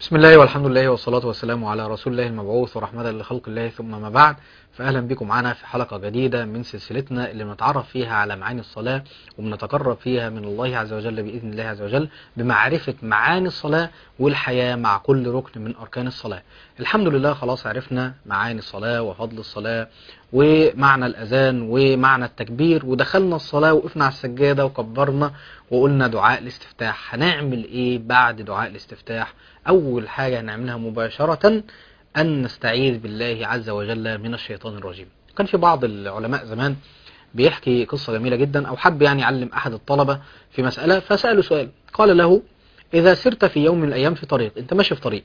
بسم الله والحمد لله والصلاة والسلام على رسول الله المبعوث ورحمة لخلق الله ثم ما بعد فأهلا بكم معنا في حلقة جديدة من سلسلتنا اللي بنتعرف فيها على معاني الصلاة وبنتقرب فيها من الله عز وجل بإذن الله عز وجل بمعرفة معاني الصلاة والحياة مع كل ركن من أركان الصلاة الحمد لله خلاص عرفنا معاني الصلاة وفضل الصلاة ومعنى الأذان ومعنى التكبير ودخلنا الصلاة وقفنا على السجادة وكبرنا وقلنا دعاء الاستفتاح هنعمل ايه بعد دعاء الاستفتاح اول حاجة هنعملها مباشرة ان نستعيذ بالله عز وجل من الشيطان الرجيم كان في بعض العلماء زمان بيحكي قصة جميلة جدا او حب يعني يعلم احد الطلبة في مسألة فسأله سؤال قال له اذا سرت في يوم من الايام في طريق انت ماشي في طريق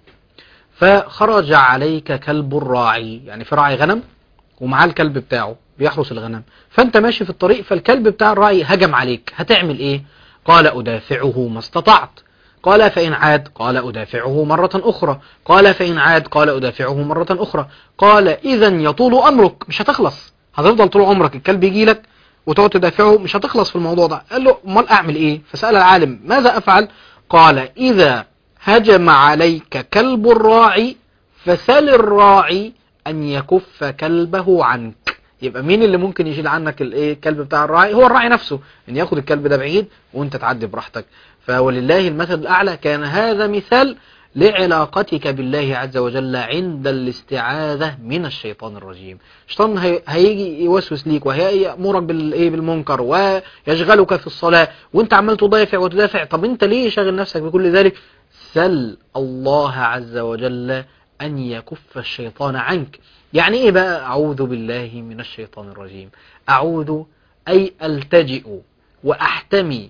فخرج عليك كلب الراعي يعني في راعي غنم ومعاه الكلب بتاعه بيحرس الغنم فانت ماشي في الطريق فالكلب بتاع الراعي هجم عليك هتعمل ايه قال أدافعه ما استطعت قال فإن عاد قال أدافعه مرة أخرى قال فإن عاد قال أدافعه مرة أخرى قال إذا يطول أمرك مش هتخلص هتفضل طول عمرك الكلب يجي لك وتقعد تدافعه مش هتخلص في الموضوع ده قال له امال أعمل إيه فسأل العالم ماذا أفعل قال إذا هجم عليك كلب الراعي فسل الراعي أن يكف كلبه عنك يبقى مين اللي ممكن يشيل عنك الايه الكلب بتاع الراعي هو الراعي نفسه ان ياخد الكلب ده بعيد وانت تعدي براحتك فولله المثل الاعلى كان هذا مثال لعلاقتك بالله عز وجل عند الاستعاذة من الشيطان الرجيم الشيطان هي... هيجي يوسوس ليك وهيأمرك بالايه بالمنكر ويشغلك في الصلاة وانت عمال تدافع وتدافع طب انت ليه شاغل نفسك بكل ذلك سل الله عز وجل أن يكف الشيطان عنك يعني إيه بقى أعوذ بالله من الشيطان الرجيم أعوذ أي ألتجئ وأحتمي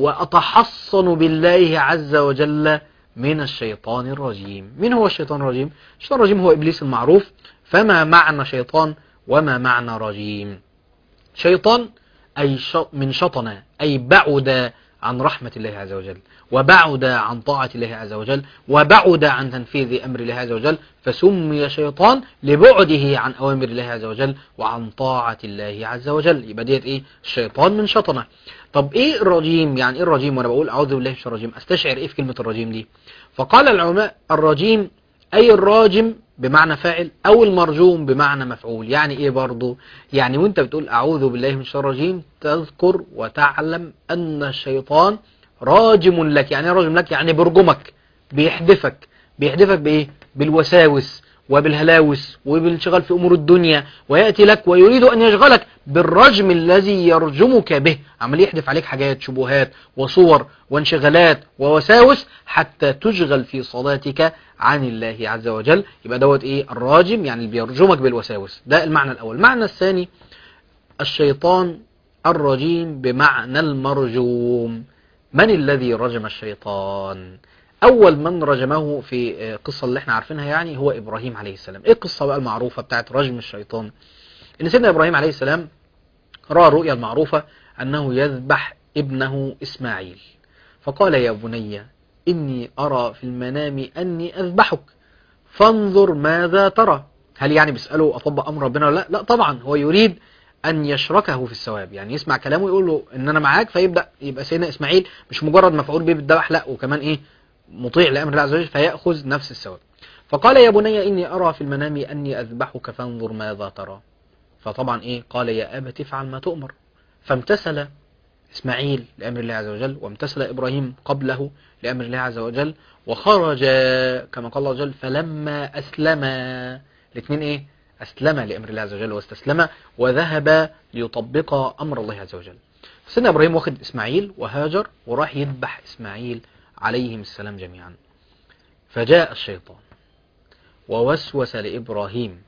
وأتحصن بالله عز وجل من الشيطان الرجيم من هو الشيطان الرجيم؟ الشيطان الرجيم هو إبليس المعروف فما معنى شيطان وما معنى رجيم شيطان أي من شطن أي بعد عن رحمة الله عز وجل وبعد عن طاعة الله عز وجل وبعد عن تنفيذ أمر الله عز وجل فسمي شيطان لبعده عن أوامر الله عز وجل وعن طاعة الله عز وجل يبقى ديت إيه الشيطان من شطنة طب إيه الرجيم يعني إيه الرجيم وأنا بقول أعوذ بالله من الرجيم أستشعر إيه في كلمة الرجيم دي فقال العلماء الرجيم أي الراجم بمعنى فاعل أو المرجوم بمعنى مفعول يعني إيه برضو يعني وانت بتقول أعوذ بالله من الشر الرجيم تذكر وتعلم أن الشيطان راجم لك يعني راجم لك يعني برجمك بيحدفك بيحدفك بإيه بالوساوس وبالهلاوس وبالانشغال في أمور الدنيا ويأتي لك ويريد أن يشغلك بالرجم الذي يرجمك به عمال يحدف عليك حاجات شبهات وصور وانشغالات ووساوس حتى تشغل في صلاتك عن الله عز وجل يبقى دوت ايه الراجم يعني اللي بيرجمك بالوساوس ده المعنى الأول المعنى الثاني الشيطان الرجيم بمعنى المرجوم من الذي رجم الشيطان أول من رجمه في القصة اللي احنا عارفينها يعني هو إبراهيم عليه السلام إيه القصة بقى المعروفة بتاعت رجم الشيطان إن سيدنا إبراهيم عليه السلام رأى الرؤيا المعروفة أنه يذبح ابنه إسماعيل فقال يا بني إني أرى في المنام أني أذبحك فانظر ماذا ترى هل يعني بيسأله أطبق أمر ربنا ولا لا لا طبعا هو يريد أن يشركه في الثواب يعني يسمع كلامه ويقول له إن أنا معاك فيبدأ يبقى سيدنا إسماعيل مش مجرد مفعول به بالذبح لا وكمان إيه مطيع لأمر الله عز وجل فيأخذ نفس الثواب فقال يا بني إني أرى في المنام أني أذبحك فانظر ماذا ترى فطبعا إيه قال يا أبت افعل ما تؤمر فامتثل إسماعيل لأمر الله عز وجل وامتثل إبراهيم قبله لأمر الله عز وجل وخرج كما قال الله عز وجل فلما أسلم الاثنين إيه أسلم لأمر الله عز وجل واستسلم وذهب ليطبق أمر الله عز وجل سيدنا إبراهيم واخد إسماعيل وهاجر وراح يذبح إسماعيل عليهم السلام جميعا فجاء الشيطان ووسوس لإبراهيم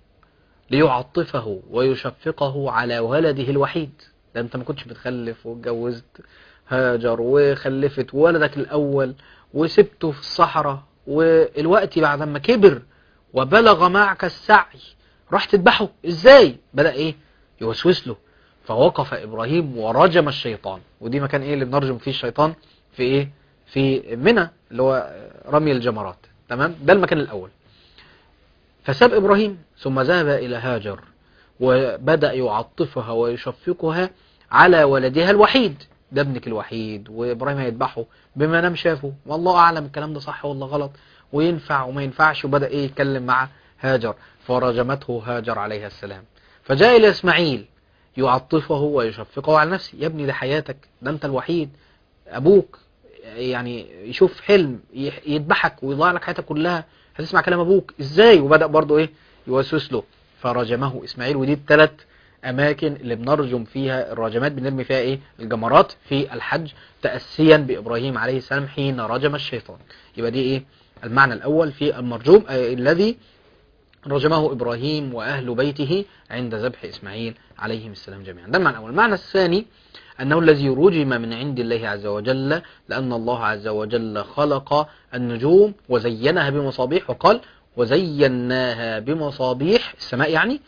ليعطفه ويشفقه على ولده الوحيد ده انت ما كنتش بتخلف واتجوزت هاجر وخلفت ولدك الأول وسبته في الصحراء والوقت بعد ما كبر وبلغ معك السعي راح تذبحه ازاي بدأ ايه يوسوس له فوقف إبراهيم ورجم الشيطان ودي مكان ايه اللي بنرجم فيه الشيطان في ايه في منى اللي هو رمي الجمرات تمام ده المكان الأول فساب إبراهيم ثم ذهب إلى هاجر وبدأ يعطفها ويشفقها على ولدها الوحيد ده ابنك الوحيد وإبراهيم هيذبحه بما نام شافه والله أعلم الكلام ده صح ولا غلط وينفع وما ينفعش وبدأ ايه يتكلم مع هاجر فرجمته هاجر عليها السلام فجاء إلى إسماعيل يعطفه ويشفقه على نفسه يا ابني ده حياتك ده انت الوحيد ابوك يعني يشوف حلم يح- يذبحك ويضيع لك حياتك كلها هتسمع كلام ابوك ازاي وبدأ برضه ايه يوسوس له فرجمه اسماعيل ودي الثلاث اماكن اللي بنرجم فيها الرجمات بنرمي فيها ايه الجمرات في الحج تأسيا بابراهيم عليه السلام حين رجم الشيطان يبقى دي ايه المعنى الاول في المرجوم آه الذي رجمه إبراهيم وأهل بيته عند ذبح إسماعيل عليهم السلام جميعا ده المعنى الأول المعنى الثاني أنه الذي رجم من عند الله عز وجل لأن الله عز وجل خلق النجوم وزينها بمصابيح وقال وزيناها بمصابيح السماء يعني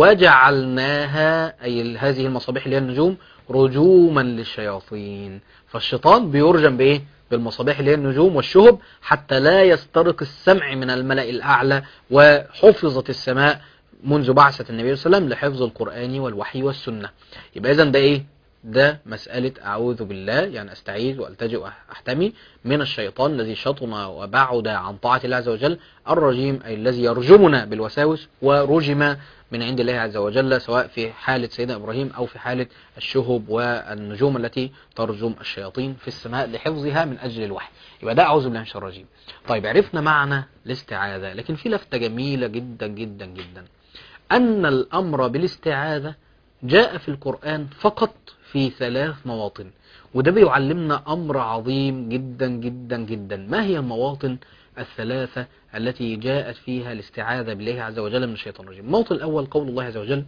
وجعلناها أي هذه المصابيح اللي هي النجوم رجوما للشياطين فالشيطان بيرجم بإيه؟ بالمصابيح اللي هي النجوم والشهب حتى لا يسترق السمع من الملأ الأعلى وحفظت السماء منذ بعثة النبي صلى الله عليه وسلم لحفظ القرآن والوحي والسنة يبقى إذا ده إيه؟ ده مسألة أعوذ بالله يعني أستعيذ وألتجئ وأحتمي من الشيطان الذي شطن وبعد عن طاعة الله عز وجل الرجيم أي الذي يرجمنا بالوساوس ورجم من عند الله عز وجل سواء في حالة سيدنا إبراهيم أو في حالة الشهب والنجوم التي ترجم الشياطين في السماء لحفظها من أجل الوحي يبقى ده أعوذ بالله من الشيطان الرجيم طيب عرفنا معنى الاستعاذة لكن في لفتة جميلة جدا جدا جدا أن الأمر بالاستعاذة جاء في القرآن فقط في ثلاث مواطن وده بيعلمنا أمر عظيم جدا جدا جدا ما هي المواطن الثلاثة التي جاءت فيها الاستعاذة بالله عز وجل من الشيطان الرجيم الموطن الأول قول الله عز وجل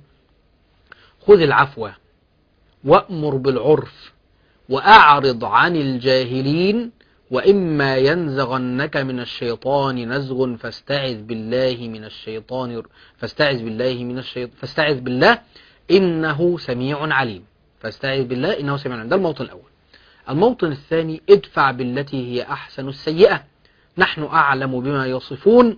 خذ العفو وأمر بالعرف وأعرض عن الجاهلين وإما ينزغنك من الشيطان نزغ فاستعذ بالله من الشيطان فاستعذ بالله من الشيطان فاستعذ بالله إنه سميع عليم فاستعذ بالله إنه سميع عليم ده الموطن الأول الموطن الثاني ادفع بالتي هي أحسن السيئة نحن أعلم بما يصفون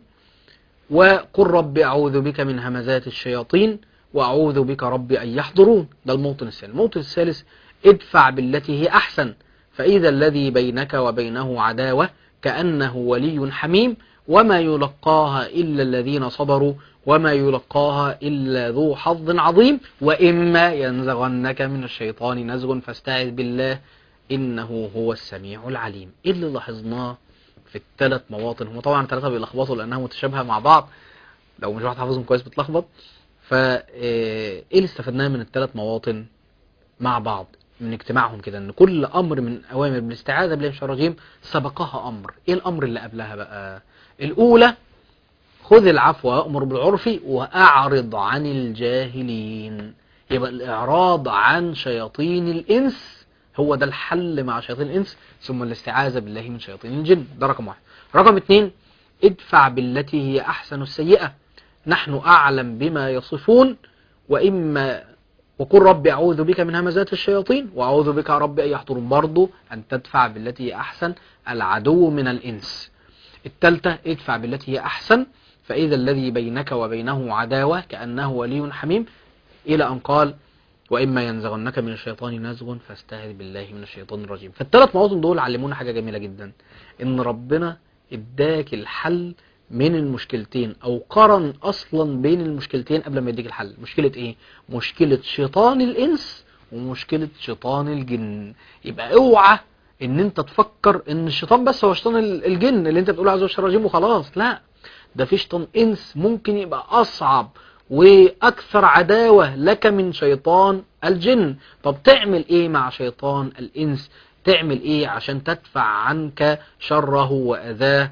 وقل رب أعوذ بك من همزات الشياطين وأعوذ بك رب أن يحضرون ده الموطن الثاني الموطن الثالث ادفع بالتي هي أحسن فإذا الذي بينك وبينه عداوة كأنه ولي حميم وما يلقاها إلا الذين صبروا وما يلقاها إلا ذو حظ عظيم وإما ينزغنك من الشيطان نزغ فاستعذ بالله إنه هو السميع العليم إيه اللي لاحظناه في الثلاث مواطن هم طبعا ثلاثة بيلخبطوا لأنها متشابهة مع بعض لو مش واحد حافظهم كويس بتلخبط فا ايه اللي استفدناه من الثلاث مواطن مع بعض من اجتماعهم كده ان كل امر من اوامر بالاستعاذه بالله من الشيطان الرجيم سبقها امر ايه الامر اللي قبلها بقى الاولى خذ العفو وامر بالعرف واعرض عن الجاهلين يبقى الاعراض عن شياطين الانس هو ده الحل مع شياطين الانس ثم الاستعاذه بالله من شياطين الجن ده رقم واحد رقم اتنين ادفع بالتي هي احسن السيئه نحن اعلم بما يصفون واما وقل رب أعوذ بك من همزات الشياطين وأعوذ بك رب أن يحضرون برضو أن تدفع بالتي هي أحسن العدو من الإنس التالتة ادفع بالتي هي أحسن فإذا الذي بينك وبينه عداوة كأنه ولي حميم إلى أن قال وإما ينزغنك من الشيطان نزغ فاستعذ بالله من الشيطان الرجيم فالثلاث مواطن دول علمونا حاجة جميلة جدا إن ربنا اداك الحل من المشكلتين او قرن اصلا بين المشكلتين قبل ما يديك الحل مشكلة ايه مشكلة شيطان الانس ومشكلة شيطان الجن يبقى اوعى ان انت تفكر ان الشيطان بس هو شيطان الجن اللي انت بتقول عز وجل رجيم وخلاص لا ده في شيطان انس ممكن يبقى اصعب واكثر عداوة لك من شيطان الجن طب تعمل ايه مع شيطان الانس تعمل ايه عشان تدفع عنك شره واذاه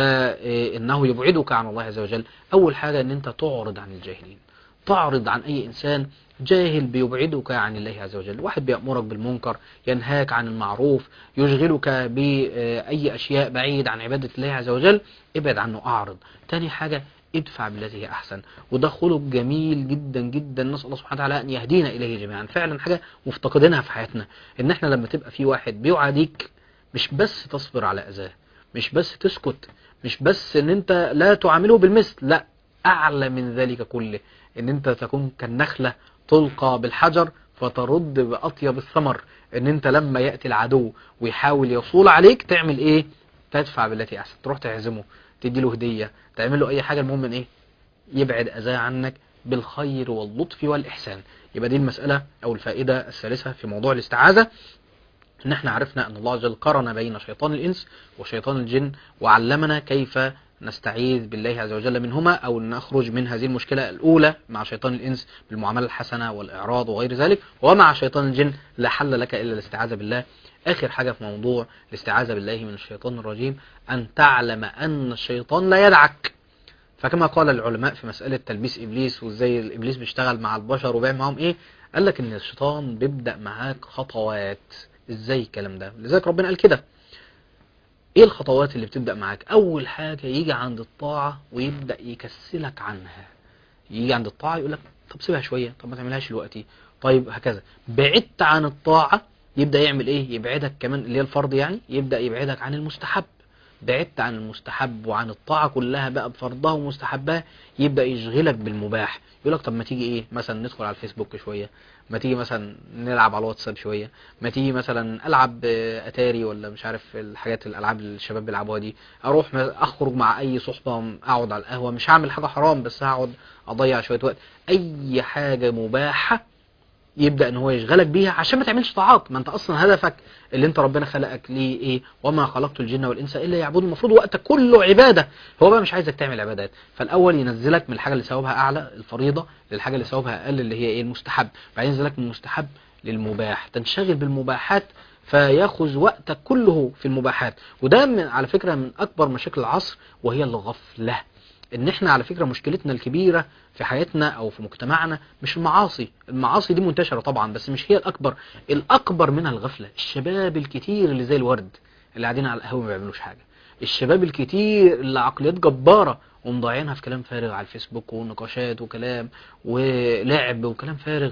وانه يبعدك عن الله عز وجل اول حاجة ان انت تعرض عن الجاهلين تعرض عن اي انسان جاهل بيبعدك عن الله عز وجل واحد بيأمرك بالمنكر ينهاك عن المعروف يشغلك بأي أشياء بعيد عن عبادة الله عز وجل ابعد عنه أعرض تاني حاجة ادفع بالتي هي أحسن وده خلق جميل جدا جدا نسأل الله سبحانه وتعالى أن يهدينا إليه جميعا فعلا حاجة مفتقدينها في حياتنا إن احنا لما تبقى في واحد بيعاديك مش بس تصبر على أذاه مش بس تسكت مش بس ان انت لا تعامله بالمثل لا أعلى من ذلك كله ان انت تكون كالنخلة تلقى بالحجر فترد بأطيب الثمر ان انت لما يأتي العدو ويحاول يصول عليك تعمل ايه تدفع بالتي احسن تروح تعزمه تدي له هديه تعمل له اي حاجه المهم ان ايه يبعد اذاه عنك بالخير واللطف والاحسان يبقى دي المساله او الفائده الثالثه في موضوع الاستعاذه ان احنا عرفنا ان الله عز وجل قرن بين شيطان الانس وشيطان الجن وعلمنا كيف نستعيذ بالله عز وجل منهما او نخرج من هذه المشكله الاولى مع شيطان الانس بالمعامله الحسنه والاعراض وغير ذلك ومع شيطان الجن لا حل لك الا الاستعاذه بالله اخر حاجه في موضوع الاستعاذه بالله من الشيطان الرجيم ان تعلم ان الشيطان لا يدعك فكما قال العلماء في مسألة تلبيس إبليس وإزاي الإبليس بيشتغل مع البشر وبيعمل معاهم إيه قال لك إن الشيطان بيبدأ معاك خطوات إزاي الكلام ده لذلك ربنا قال كده إيه الخطوات اللي بتبدأ معاك أول حاجة يجي عند الطاعة ويبدأ يكسلك عنها يجي عند الطاعة يقول لك طب سيبها شوية طب ما تعملهاش دلوقتي طيب هكذا بعدت عن الطاعة يبدأ يعمل إيه يبعدك كمان اللي هي الفرض يعني يبدأ يبعدك عن المستحب بعدت عن المستحب وعن الطاعة كلها بقى بفرضها ومستحبها يبدأ يشغلك بالمباح يقول لك طب ما تيجي ايه مثلا ندخل على الفيسبوك شوية ما تيجي مثلا نلعب على الواتساب شوية ما تيجي مثلا العب اتاري ولا مش عارف الحاجات الالعاب اللي الشباب بيلعبوها دي اروح اخرج مع اي صحبة اقعد على القهوة مش هعمل حاجة حرام بس هقعد اضيع شوية وقت اي حاجة مباحة يبدا ان هو يشغلك بيها عشان ما تعملش طاعات ما انت اصلا هدفك اللي انت ربنا خلقك ليه ايه وما خلقت الجن والانس الا يعبدون المفروض وقتك كله عباده هو بقى مش عايزك تعمل عبادات فالاول ينزلك من الحاجه اللي ثوابها اعلى الفريضه للحاجه اللي ثوابها اقل اللي هي ايه المستحب بعدين ينزلك من المستحب للمباح تنشغل بالمباحات فياخذ وقتك كله في المباحات وده من على فكره من اكبر مشاكل العصر وهي الغفله ان احنا على فكرة مشكلتنا الكبيرة في حياتنا او في مجتمعنا مش المعاصي المعاصي دي منتشرة طبعا بس مش هي الاكبر الاكبر منها الغفلة الشباب الكتير اللي زي الورد اللي قاعدين على القهوة ما بيعملوش حاجة الشباب الكتير اللي عقليات جبارة ومضيعينها في كلام فارغ على الفيسبوك ونقاشات وكلام ولعب وكلام فارغ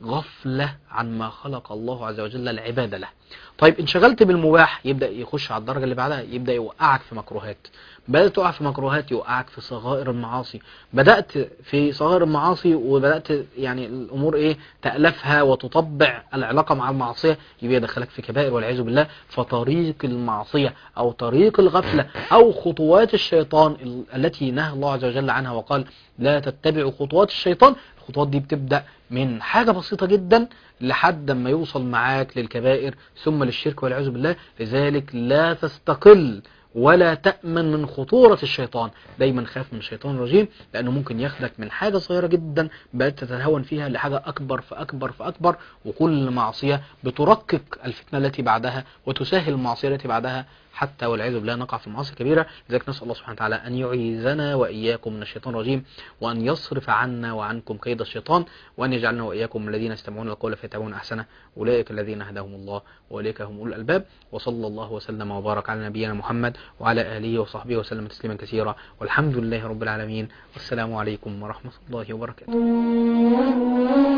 غفلة عن ما خلق الله عز وجل العبادة له طيب انشغلت بالمباح يبدأ يخش على الدرجة اللي بعدها يبدأ يوقعك في مكروهات بدأت تقع في مكروهات يوقعك في صغائر المعاصي بدأت في صغائر المعاصي وبدأت يعني الأمور إيه تألفها وتطبع العلاقة مع المعصية يبقى يدخلك في كبائر والعياذ بالله فطريق المعصية أو طريق الغفلة أو خطوات الشيطان التي نهى الله عز وجل عنها وقال لا تتبعوا خطوات الشيطان الخطوات دي بتبدأ من حاجة بسيطة جدا لحد ما يوصل معاك للكبائر ثم للشرك والعياذ بالله لذلك لا تستقل ولا تأمن من خطورة الشيطان دايما خاف من الشيطان الرجيم لأنه ممكن ياخدك من حاجة صغيرة جدا بقيت تتهاون فيها لحاجة أكبر فأكبر فأكبر وكل معصية بترقق الفتنة التي بعدها وتسهل المعصية التي بعدها حتى والعياذ بالله نقع في المعاصي الكبيرة لذلك نسأل الله سبحانه وتعالى أن يعيذنا وإياكم من الشيطان الرجيم وأن يصرف عنا وعنكم كيد الشيطان وأن يجعلنا وإياكم من الذين يستمعون القول فيتبعون أحسنه أولئك الذين هداهم الله وأولئك هم أولو الألباب وصلى الله وسلم وبارك على نبينا محمد وعلى آله وصحبه وسلم تسليما كثيرا والحمد لله رب العالمين والسلام عليكم ورحمة الله وبركاته